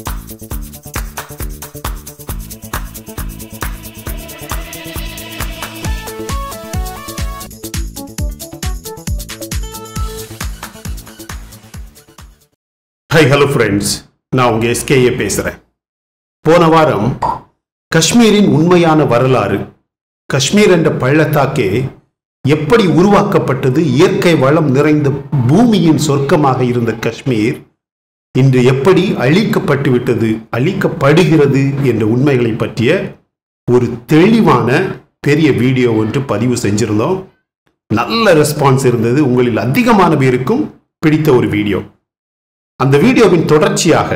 High hello friends நான் உங்க SKA பேசுறேன் போன வாரம் காஷ்மீரின் உண்மையான வரலாறு காஷ்மீர் என்ற பள்ளத்தாக்கே எப்படி உருவாக்கப்பட்டது இயற்கை வளம் நிறைந்த பூமியின் சொர்க்கமாக இருந்த காஷ்மீர் இன்று எப்படி அழிக்கப்பட்டு விட்டது அழிக்கப்படுகிறது என்ற உண்மைகளை பற்றிய ஒரு தெளிவான பெரிய வீடியோ ஒன்று பதிவு செஞ்சிருந்தோம் நல்ல ரெஸ்பான்ஸ் இருந்தது உங்களில் அதிகமான பேருக்கும் பிடித்த ஒரு வீடியோ அந்த வீடியோவின் தொடர்ச்சியாக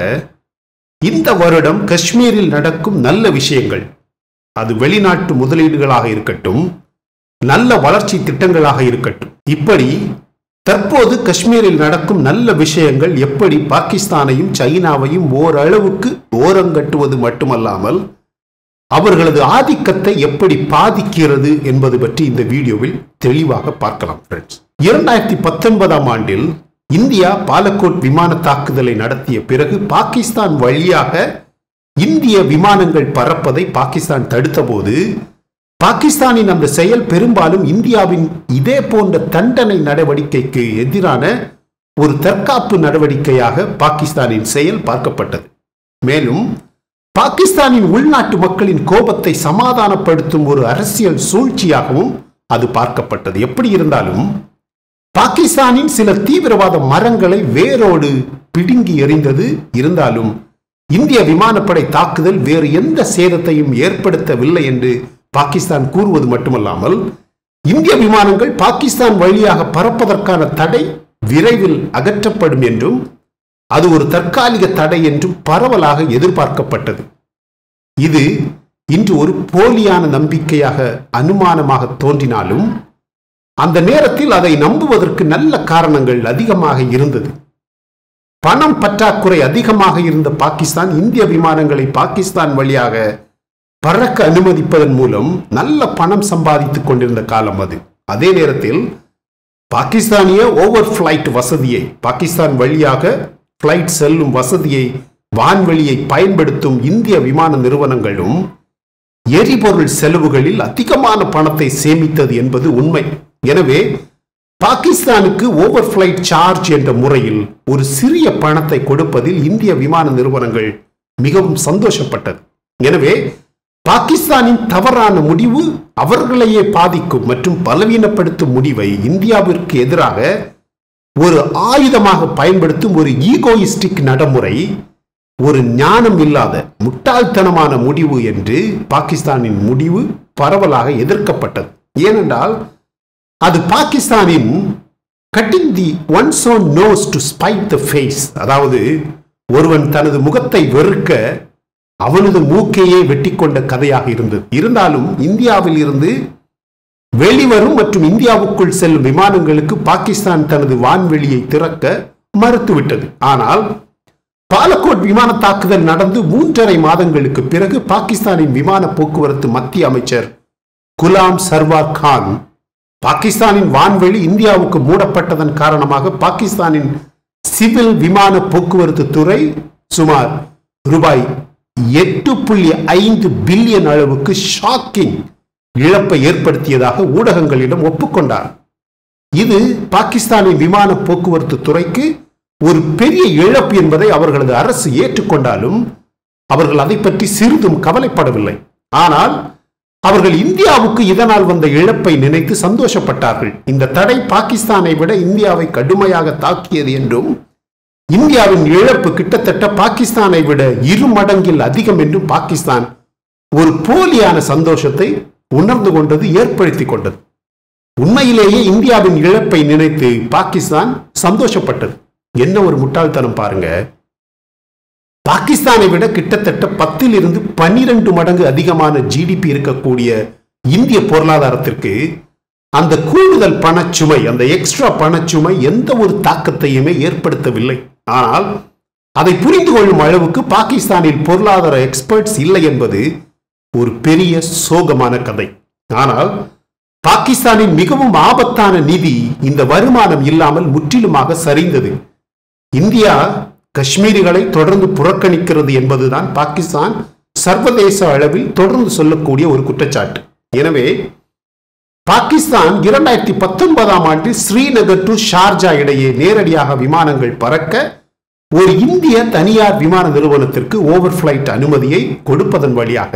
இந்த வருடம் காஷ்மீரில் நடக்கும் நல்ல விஷயங்கள் அது வெளிநாட்டு முதலீடுகளாக இருக்கட்டும் நல்ல வளர்ச்சி திட்டங்களாக இருக்கட்டும் இப்படி தற்போது காஷ்மீரில் நடக்கும் நல்ல விஷயங்கள் எப்படி பாகிஸ்தானையும் சைனாவையும் ஓரளவுக்கு ஓரங்கட்டுவது மட்டுமல்லாமல் அவர்களது ஆதிக்கத்தை எப்படி பாதிக்கிறது என்பது பற்றி இந்த வீடியோவில் தெளிவாக பார்க்கலாம் ஃப்ரெண்ட்ஸ் இரண்டாயிரத்தி பத்தொன்பதாம் ஆண்டில் இந்தியா பாலக்கோட் விமான தாக்குதலை நடத்திய பிறகு பாகிஸ்தான் வழியாக இந்திய விமானங்கள் பறப்பதை பாகிஸ்தான் தடுத்தபோது பாகிஸ்தானின் அந்த செயல் பெரும்பாலும் இந்தியாவின் இதே போன்ற தண்டனை நடவடிக்கைக்கு எதிரான ஒரு தற்காப்பு நடவடிக்கையாக பாகிஸ்தானின் செயல் பார்க்கப்பட்டது மேலும் பாகிஸ்தானின் உள்நாட்டு மக்களின் கோபத்தை சமாதானப்படுத்தும் ஒரு அரசியல் சூழ்ச்சியாகவும் அது பார்க்கப்பட்டது எப்படி இருந்தாலும் பாகிஸ்தானின் சில தீவிரவாத மரங்களை வேரோடு பிடுங்கி எறிந்தது இருந்தாலும் இந்திய விமானப்படை தாக்குதல் வேறு எந்த சேதத்தையும் ஏற்படுத்தவில்லை என்று பாகிஸ்தான் கூறுவது மட்டுமல்லாமல் இந்திய விமானங்கள் பாகிஸ்தான் வழியாக பறப்பதற்கான தடை விரைவில் அகற்றப்படும் என்றும் அது ஒரு தற்காலிக தடை என்றும் பரவலாக எதிர்பார்க்கப்பட்டது இது இன்று ஒரு போலியான நம்பிக்கையாக அனுமானமாக தோன்றினாலும் அந்த நேரத்தில் அதை நம்புவதற்கு நல்ல காரணங்கள் அதிகமாக இருந்தது பணம் பற்றாக்குறை அதிகமாக இருந்த பாகிஸ்தான் இந்திய விமானங்களை பாகிஸ்தான் வழியாக பறக்க அனுமதிப்பதன் மூலம் நல்ல பணம் சம்பாதித்துக் கொண்டிருந்த காலம் அது அதே நேரத்தில் பாகிஸ்தானிய ஓவர் ஃபிளைட் வசதியை பாகிஸ்தான் வழியாக ஃபிளைட் செல்லும் வசதியை வான்வெளியை பயன்படுத்தும் இந்திய விமான நிறுவனங்களும் எரிபொருள் செலவுகளில் அதிகமான பணத்தை சேமித்தது என்பது உண்மை எனவே பாகிஸ்தானுக்கு ஓவர் ஃபிளைட் சார்ஜ் என்ற முறையில் ஒரு சிறிய பணத்தை கொடுப்பதில் இந்திய விமான நிறுவனங்கள் மிகவும் சந்தோஷப்பட்டது எனவே பாகிஸ்தானின் தவறான முடிவு அவர்களையே பாதிக்கும் மற்றும் பலவீனப்படுத்தும் முடிவை இந்தியாவிற்கு எதிராக ஒரு ஆயுதமாக பயன்படுத்தும் ஒரு ஈகோயிஸ்டிக் நடைமுறை ஒரு ஞானம் இல்லாத முட்டாள்தனமான முடிவு என்று பாகிஸ்தானின் முடிவு பரவலாக எதிர்க்கப்பட்டது ஏனென்றால் அது பாகிஸ்தானின் cutting the one's own nose to spite the face அதாவது ஒருவன் தனது முகத்தை வெறுக்க அவனது மூக்கையே வெட்டி கொண்ட கதையாக இருந்தது இருந்தாலும் இந்தியாவில் இருந்து வெளிவரும் மற்றும் இந்தியாவுக்குள் செல்லும் விமானங்களுக்கு பாகிஸ்தான் தனது வான்வெளியை திறக்க மறுத்துவிட்டது ஆனால் பாலக்கோட் விமான தாக்குதல் நடந்து மூன்றரை மாதங்களுக்கு பிறகு பாகிஸ்தானின் விமான போக்குவரத்து மத்திய அமைச்சர் குலாம் சர்வார் கான் பாகிஸ்தானின் வான்வெளி இந்தியாவுக்கு மூடப்பட்டதன் காரணமாக பாகிஸ்தானின் சிவில் விமான போக்குவரத்து துறை சுமார் ரூபாய் எட்டு புள்ளி ஐந்து பில்லியன் அளவுக்கு ஷாக்கிங் இழப்பை ஏற்படுத்தியதாக ஊடகங்களிடம் ஒப்புக்கொண்டார் இது பாகிஸ்தானின் விமான போக்குவரத்து துறைக்கு ஒரு பெரிய இழப்பு என்பதை அவர்களது அரசு ஏற்றுக்கொண்டாலும் அவர்கள் அதை பற்றி சிறிதும் கவலைப்படவில்லை ஆனால் அவர்கள் இந்தியாவுக்கு இதனால் வந்த இழப்பை நினைத்து சந்தோஷப்பட்டார்கள் இந்த தடை பாகிஸ்தானை விட இந்தியாவை கடுமையாக தாக்கியது என்றும் இந்தியாவின் இழப்பு கிட்டத்தட்ட பாகிஸ்தானை விட இரு மடங்கில் அதிகம் என்றும் பாகிஸ்தான் ஒரு போலியான சந்தோஷத்தை உணர்ந்து கொண்டது ஏற்படுத்தி கொண்டது உண்மையிலேயே இந்தியாவின் இழப்பை நினைத்து பாகிஸ்தான் சந்தோஷப்பட்டது என்ன ஒரு முட்டாள்தனம் பாருங்க பாகிஸ்தானை விட கிட்டத்தட்ட பத்தில் இருந்து பன்னிரண்டு மடங்கு அதிகமான ஜிடிபி இருக்கக்கூடிய இந்திய பொருளாதாரத்திற்கு அந்த கூடுதல் பணச்சுமை அந்த எக்ஸ்ட்ரா பணச்சுமை எந்த ஒரு தாக்கத்தையுமே ஏற்படுத்தவில்லை ஆனால் அதை புரிந்து கொள்ளும் அளவுக்கு பாகிஸ்தானில் பொருளாதார எக்ஸ்பர்ட்ஸ் இல்லை என்பது ஒரு பெரிய சோகமான கதை ஆனால் பாகிஸ்தானின் மிகவும் ஆபத்தான நிதி இந்த வருமானம் இல்லாமல் முற்றிலுமாக சரிந்தது இந்தியா காஷ்மீரிகளை தொடர்ந்து புறக்கணிக்கிறது என்பதுதான் பாகிஸ்தான் சர்வதேச அளவில் தொடர்ந்து சொல்லக்கூடிய ஒரு குற்றச்சாட்டு எனவே பாகிஸ்தான் இரண்டாயிரத்தி பத்தொன்பதாம் ஆண்டில் ஸ்ரீநகர் டு ஷார்ஜா இடையே நேரடியாக விமானங்கள் பறக்க ஒரு இந்திய தனியார் விமான நிறுவனத்திற்கு ஓவர் ஃபிளைட் அனுமதியை கொடுப்பதன் வழியாக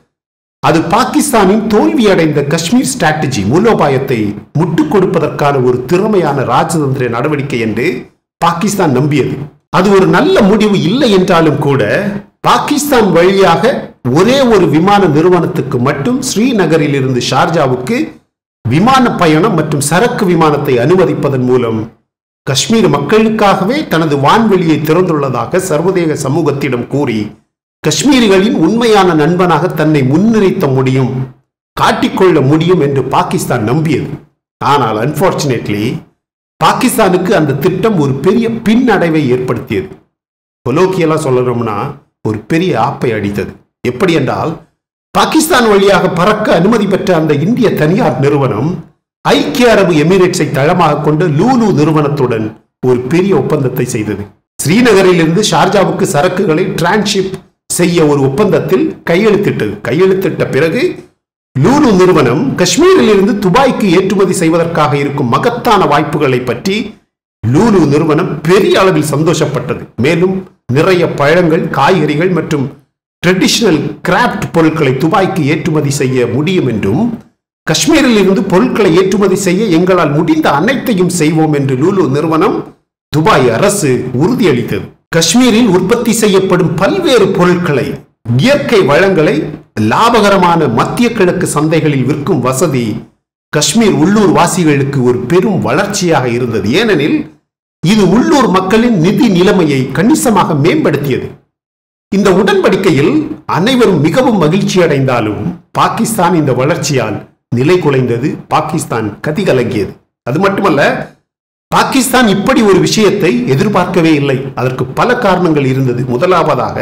அது பாகிஸ்தானின் தோல்வியடைந்த காஷ்மீர் ஸ்ட்ராட்டஜி மூலோபாயத்தை முட்டுக் கொடுப்பதற்கான ஒரு திறமையான ராஜதந்திர நடவடிக்கை என்று பாகிஸ்தான் நம்பியது அது ஒரு நல்ல முடிவு இல்லை என்றாலும் கூட பாகிஸ்தான் வழியாக ஒரே ஒரு விமான நிறுவனத்துக்கு மட்டும் ஸ்ரீநகரில் இருந்து ஷார்ஜாவுக்கு விமான பயணம் மற்றும் சரக்கு விமானத்தை அனுமதிப்பதன் மூலம் காஷ்மீர் மக்களுக்காகவே தனது வான்வெளியை திறந்துள்ளதாக சர்வதேச சமூகத்திடம் கூறி காஷ்மீரிகளின் உண்மையான நண்பனாக தன்னை முன்னிறுத்த முடியும் காட்டிக்கொள்ள முடியும் என்று பாகிஸ்தான் நம்பியது ஆனால் அன்பார்ச்சுனேட்லி பாகிஸ்தானுக்கு அந்த திட்டம் ஒரு பெரிய பின்னடைவை ஏற்படுத்தியது கொலோக்கியலா சொல்லணும்னா ஒரு பெரிய ஆப்பை அடித்தது எப்படி என்றால் பாகிஸ்தான் வழியாக பறக்க அனுமதி பெற்ற அந்த இந்திய தனியார் நிறுவனம் ஐக்கிய அரபு எமிரேட்ஸை தளமாக கொண்ட லூலு நிறுவனத்துடன் ஒரு பெரிய ஒப்பந்தத்தை செய்தது ஸ்ரீநகரில் இருந்து ஷார்ஜாவுக்கு சரக்குகளை டிரான்ஷிப் செய்ய ஒரு ஒப்பந்தத்தில் கையெழுத்திட்டது கையெழுத்திட்ட பிறகு லூலு நிறுவனம் காஷ்மீரில் இருந்து துபாய்க்கு ஏற்றுமதி செய்வதற்காக இருக்கும் மகத்தான வாய்ப்புகளை பற்றி லூலு நிறுவனம் பெரிய அளவில் சந்தோஷப்பட்டது மேலும் நிறைய பழங்கள் காய்கறிகள் மற்றும் ட்ரெடிஷனல் கிராப்ட் பொருட்களை துபாய்க்கு ஏற்றுமதி செய்ய முடியும் என்றும் காஷ்மீரில் இருந்து பொருட்களை ஏற்றுமதி செய்ய எங்களால் முடிந்த அனைத்தையும் செய்வோம் என்று லூலு நிறுவனம் துபாய் அரசு உறுதியளித்தது காஷ்மீரில் உற்பத்தி செய்யப்படும் பல்வேறு பொருட்களை இயற்கை வளங்களை லாபகரமான மத்திய கிழக்கு சந்தைகளில் விற்கும் வசதி காஷ்மீர் உள்ளூர் வாசிகளுக்கு ஒரு பெரும் வளர்ச்சியாக இருந்தது ஏனெனில் இது உள்ளூர் மக்களின் நிதி நிலைமையை கணிசமாக மேம்படுத்தியது இந்த உடன்படிக்கையில் அனைவரும் மிகவும் மகிழ்ச்சி அடைந்தாலும் பாகிஸ்தான் இந்த வளர்ச்சியால் நிலை குலைந்தது பாகிஸ்தான் கதிகலங்கியது அது மட்டுமல்ல பாகிஸ்தான் இப்படி ஒரு விஷயத்தை எதிர்பார்க்கவே இல்லை அதற்கு பல காரணங்கள் இருந்தது முதலாவதாக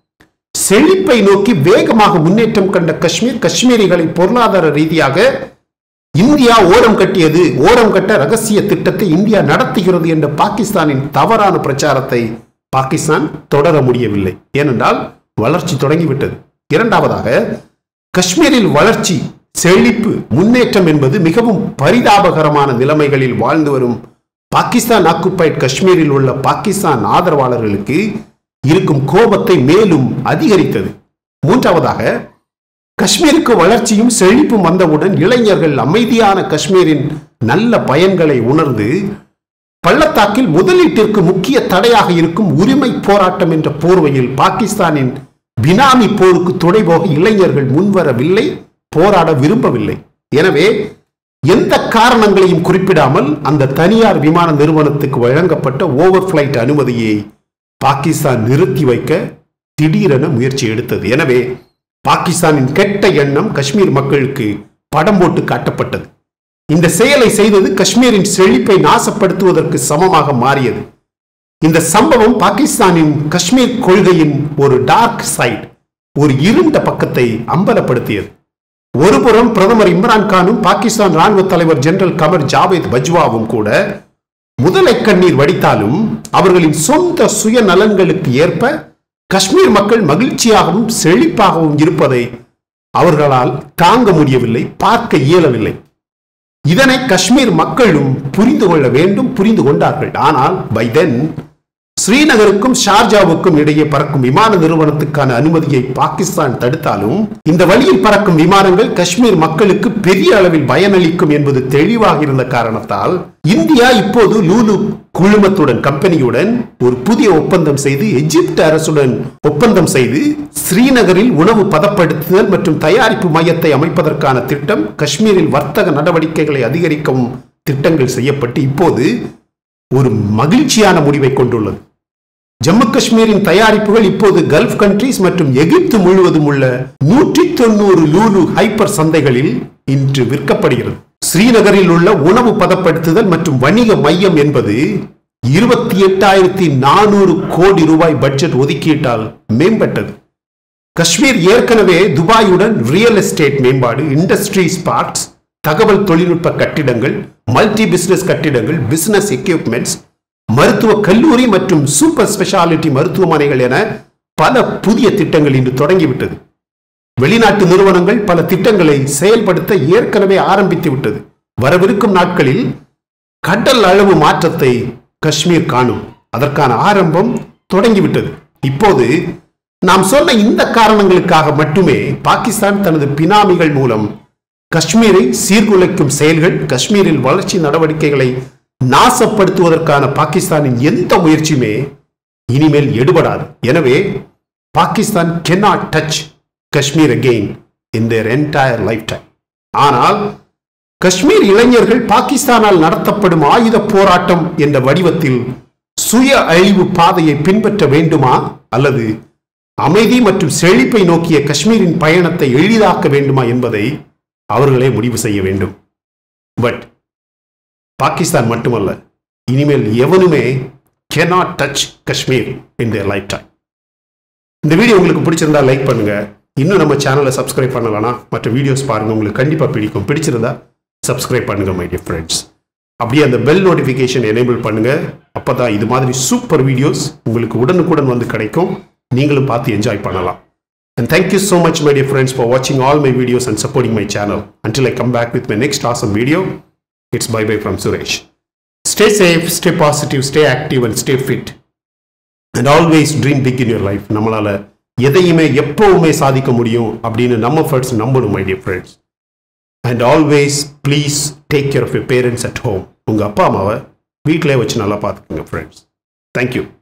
செழிப்பை நோக்கி வேகமாக முன்னேற்றம் கண்ட காஷ்மீர் காஷ்மீரிகளை பொருளாதார ரீதியாக இந்தியா ஓரம் கட்டியது ஓரம் கட்ட ரகசிய திட்டத்தை இந்தியா நடத்துகிறது என்ற பாகிஸ்தானின் தவறான பிரச்சாரத்தை பாகிஸ்தான் தொடர முடியவில்லை ஏனென்றால் வளர்ச்சி தொடங்கிவிட்டது இரண்டாவதாக காஷ்மீரில் வளர்ச்சி செழிப்பு முன்னேற்றம் என்பது மிகவும் பரிதாபகரமான நிலைமைகளில் வாழ்ந்து வரும் பாகிஸ்தான் ஆக்குப்பைட் காஷ்மீரில் உள்ள பாகிஸ்தான் ஆதரவாளர்களுக்கு இருக்கும் கோபத்தை மேலும் அதிகரித்தது மூன்றாவதாக காஷ்மீருக்கு வளர்ச்சியும் செழிப்பும் வந்தவுடன் இளைஞர்கள் அமைதியான காஷ்மீரின் நல்ல பயன்களை உணர்ந்து பள்ளத்தாக்கில் முதலீட்டிற்கு முக்கிய தடையாக இருக்கும் உரிமை போராட்டம் என்ற போர்வையில் பாகிஸ்தானின் பினாமி போருக்கு துணை போக இளைஞர்கள் முன்வரவில்லை போராட விரும்பவில்லை எனவே எந்த காரணங்களையும் குறிப்பிடாமல் அந்த தனியார் விமான நிறுவனத்துக்கு வழங்கப்பட்ட ஓவர் பிளைட் அனுமதியை பாகிஸ்தான் நிறுத்தி வைக்க திடீரென முயற்சி எடுத்தது எனவே பாகிஸ்தானின் கெட்ட எண்ணம் காஷ்மீர் மக்களுக்கு படம் போட்டு காட்டப்பட்டது இந்த செயலை செய்தது காஷ்மீரின் செழிப்பை நாசப்படுத்துவதற்கு சமமாக மாறியது இந்த சம்பவம் பாகிஸ்தானின் காஷ்மீர் கொள்கையின் ஒரு டார்க் சைட் ஒரு இருண்ட பக்கத்தை அம்பலப்படுத்தியது ஒருபுறம் பிரதமர் இம்ரான் கானும் பாகிஸ்தான் ராணுவ தலைவர் ஜெனரல் கமர் ஜாவேத் பஜ்வாவும் கூட முதலை கண்ணீர் வடித்தாலும் அவர்களின் சொந்த சுயநலன்களுக்கு ஏற்ப காஷ்மீர் மக்கள் மகிழ்ச்சியாகவும் செழிப்பாகவும் இருப்பதை அவர்களால் தாங்க முடியவில்லை பார்க்க இயலவில்லை இதனை காஷ்மீர் மக்களும் புரிந்து கொள்ள வேண்டும் புரிந்து கொண்டார்கள் ஆனால் பை தென் ஸ்ரீநகருக்கும் ஷார்ஜாவுக்கும் இடையே பறக்கும் விமான நிறுவனத்துக்கான அனுமதியை பாகிஸ்தான் தடுத்தாலும் இந்த வழியில் பறக்கும் விமானங்கள் காஷ்மீர் மக்களுக்கு பெரிய அளவில் பயனளிக்கும் என்பது தெளிவாக இருந்த காரணத்தால் இந்தியா இப்போது லூலு குழுமத்துடன் கம்பெனியுடன் ஒரு புதிய ஒப்பந்தம் செய்து எகிப்து அரசுடன் ஒப்பந்தம் செய்து ஸ்ரீநகரில் உணவு பதப்படுத்துதல் மற்றும் தயாரிப்பு மையத்தை அமைப்பதற்கான திட்டம் காஷ்மீரில் வர்த்தக நடவடிக்கைகளை அதிகரிக்கவும் திட்டங்கள் செய்யப்பட்டு இப்போது ஒரு மகிழ்ச்சியான முடிவை கொண்டுள்ளது ஜம்மு காஷ்மீரின் தயாரிப்புகள் இப்போது கல்ஃப் கண்ட்ரீஸ் மற்றும் எகிப்து முழுவதும் உள்ள நூற்றி தொண்ணூறு லூலு ஹைப்பர் சந்தைகளில் இன்று விற்கப்படுகிறது ஸ்ரீநகரில் உள்ள உணவு பதப்படுத்துதல் மற்றும் வணிக மையம் என்பது இருபத்தி எட்டாயிரத்தி நானூறு கோடி ரூபாய் பட்ஜெட் ஒதுக்கீட்டால் மேம்பட்டது காஷ்மீர் ஏற்கனவே துபாயுடன் ரியல் எஸ்டேட் மேம்பாடு இண்டஸ்ட்ரீஸ் பார்க்ஸ் தகவல் தொழில்நுட்ப கட்டிடங்கள் மல்டி பிசினஸ் கட்டிடங்கள் பிசினஸ் எக்யூப்மெண்ட்ஸ் மருத்துவ கல்லூரி மற்றும் சூப்பர் ஸ்பெஷாலிட்டி மருத்துவமனைகள் என பல புதிய திட்டங்கள் இன்று தொடங்கிவிட்டது வெளிநாட்டு நிறுவனங்கள் பல திட்டங்களை செயல்படுத்த ஏற்கனவே ஆரம்பித்து விட்டது வரவிருக்கும் நாட்களில் கடல் அளவு மாற்றத்தை காஷ்மீர் காணும் அதற்கான ஆரம்பம் தொடங்கிவிட்டது இப்போது நாம் சொன்ன இந்த காரணங்களுக்காக மட்டுமே பாகிஸ்தான் தனது பினாமிகள் மூலம் காஷ்மீரை சீர்குலைக்கும் செயல்கள் காஷ்மீரில் வளர்ச்சி நடவடிக்கைகளை நாசப்படுத்துவதற்கான பாகிஸ்தானின் எந்த முயற்சியுமே இனிமேல் எடுபடாது எனவே Pakistan cannot touch Kashmir again in their entire life time ஆனால் காஷ்மீர் இளைஞர்கள் பாகிஸ்தானால் நடத்தப்படும் ஆயுத போராட்டம் என்ற வடிவத்தில் சுய அழிவு பாதையை பின்பற்ற வேண்டுமா அல்லது அமைதி மற்றும் செழிப்பை நோக்கிய காஷ்மீரின் பயணத்தை எளிதாக்க வேண்டுமா என்பதை அவர்களே முடிவு செய்ய வேண்டும் பட் பாகிஸ்தான் மட்டுமல்ல இனிமேல் எவனுமே cannot touch Kashmir in their life time இந்த வீடியோ உங்களுக்கு பிடிச்சிருந்தா லைக் பண்ணுங்க இன்னும் நம்ம சேனலை சப்ஸ்கிரைப் பண்ணலனா மற்ற வீடியோஸ் பாருங்க உங்களுக்கு கண்டிப்பாக பிடிக்கும் பிடிச்சிருந்தா சப்ஸ்கிரைப் பண்ணுங்க மை டியர் ஃப்ரெண்ட்ஸ் அப்படியே அந்த பெல் நோட்டிஃபிகேஷன் எனேபிள் பண்ணுங்க அப்பதான் இது மாதிரி சூப்பர் வீடியோஸ் உங்களுக்கு உடனுக்குடன் வந்து கிடைக்கும் நீங்களும் பார்த்து என்ஜாய் பண்ணலாம் And thank you so much, my dear friends, for watching all my videos and supporting my channel. Until I come back with my next awesome video, it's bye bye from Suresh. Stay safe, stay positive, stay active, and stay fit. And always dream big in your life நம்மளால எதையுமே எப்பவுமே சாதிக்க முடியும் அப்படின்னு நம்ம first நம்பணும் my dear friends and always please take care of your parents at home உங்கள் அப்பா அம்மாவை வீட்டிலே வச்சு நல்லா பார்த்துக்குங்க ஃப்ரெண்ட்ஸ் தேங்க்யூ